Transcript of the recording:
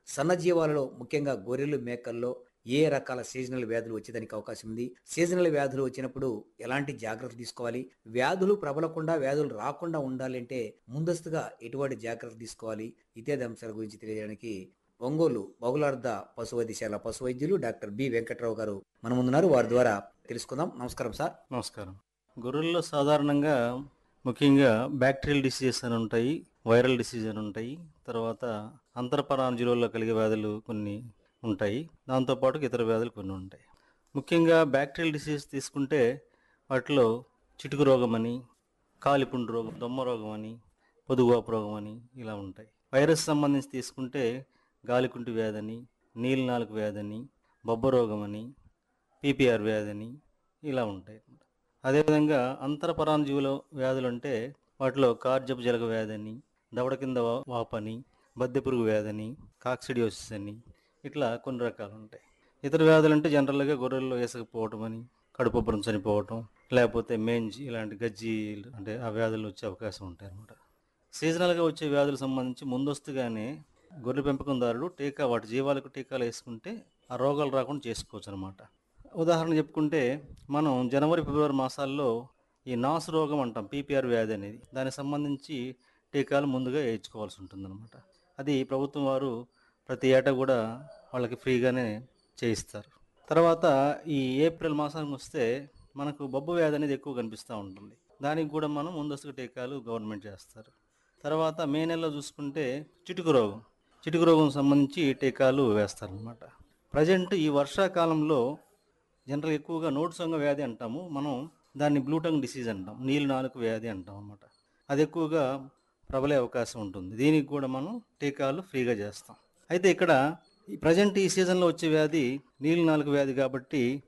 సన్నజీవాలలో ముఖ్యంగా గొర్రెలు మేకల్లో ఏ రకాల సీజనల్ వ్యాధులు వచ్చేదానికి అవకాశం ఉంది సీజనల్ వ్యాధులు వచ్చినప్పుడు ఎలాంటి జాగ్రత్తలు తీసుకోవాలి వ్యాధులు ప్రబలకుండా వ్యాధులు రాకుండా ఉండాలంటే ముందస్తుగా ఎటువంటి జాగ్రత్తలు తీసుకోవాలి ఇత్యాది అంశాల గురించి తెలియజేయడానికి ఒంగోలు బహుళార్థ పశు వైద్యశాల పశు వైద్యులు డాక్టర్ బి వెంకట్రావు గారు మన ముందున్నారు వారి ద్వారా తెలుసుకుందాం నమస్కారం సార్ నమస్కారం గొర్రెల్లో సాధారణంగా ముఖ్యంగా బ్యాక్టీరియల్ డిసీజెస్ అని ఉంటాయి వైరల్ డిసీజ్ అని ఉంటాయి తర్వాత అంతర్పరాంజులలో కలిగే వ్యాధులు కొన్ని ఉంటాయి దాంతోపాటు ఇతర వ్యాధులు కొన్ని ఉంటాయి ముఖ్యంగా బ్యాక్టీరియల్ డిసీజ్ తీసుకుంటే వాటిలో చిటుకు రోగం అని కాలిపుండు రోగం దొమ్మ రోగం అని పొదుగువాపు రోగం అని ఇలా ఉంటాయి వైరస్ సంబంధించి తీసుకుంటే గాలికుంటి వ్యాధని నీలి నాలుగు వ్యాధని బొబ్బ రోగం అని పీపీఆర్ వ్యాధని ఇలా ఉంటాయి అదేవిధంగా అంతరపరాంజీవుల వ్యాధులు అంటే వాటిలో కార్జపు జలగ వ్యాధని దవడ కింద వా- వాపని బద్దె పురుగు వ్యాధని కాక్సిడియోసిస్ అని ఇట్లా కొన్ని రకాలు ఉంటాయి ఇతర వ్యాధులు అంటే జనరల్గా గొర్రెల్లో వేసకపోవటం అని కడుపుబ్బరం చనిపోవటం లేకపోతే మేంజి ఇలాంటి గజ్జి అంటే ఆ వ్యాధులు వచ్చే అవకాశం ఉంటాయి అన్నమాట సీజనల్గా వచ్చే వ్యాధులకు సంబంధించి ముందస్తుగానే గొర్రె పెంపకందారుడు టీకా వాటి జీవాలకు టీకాలు వేసుకుంటే ఆ రోగాలు రాకుండా చేసుకోవచ్చు అనమాట ఉదాహరణ చెప్పుకుంటే మనం జనవరి ఫిబ్రవరి మాసాల్లో ఈ నాసు రోగం అంటాం పీపీఆర్ వ్యాధి అనేది దానికి సంబంధించి టీకాలు ముందుగా వేయించుకోవాల్సి ఉంటుందన్నమాట అది ప్రభుత్వం వారు ప్రతి ఏటా కూడా వాళ్ళకి ఫ్రీగానే చేయిస్తారు తర్వాత ఈ ఏప్రిల్ మాసానికి వస్తే మనకు బొబ్బు వ్యాధి అనేది ఎక్కువ కనిపిస్తూ ఉంటుంది దానికి కూడా మనం ముందస్తుగా టీకాలు గవర్నమెంట్ చేస్తారు తర్వాత మే నెలలో చూసుకుంటే చిటుకు రోగం చిటుకు రోగం సంబంధించి టీకాలు వేస్తారనమాట ప్రజెంట్ ఈ వర్షాకాలంలో జనరల్ ఎక్కువగా నోటు సొంగ వ్యాధి అంటాము మనం దాన్ని బ్లూటంగ్ డిసీజ్ అంటాం నీళ్ళు నాలుగు వ్యాధి అంటాం అన్నమాట అది ఎక్కువగా ప్రబలే అవకాశం ఉంటుంది దీనికి కూడా మనం టీకాలు ఫ్రీగా చేస్తాం అయితే ఇక్కడ ఈ ప్రజెంట్ ఈ సీజన్లో వచ్చే వ్యాధి నీళ్ళు నాలుగు వ్యాధి కాబట్టి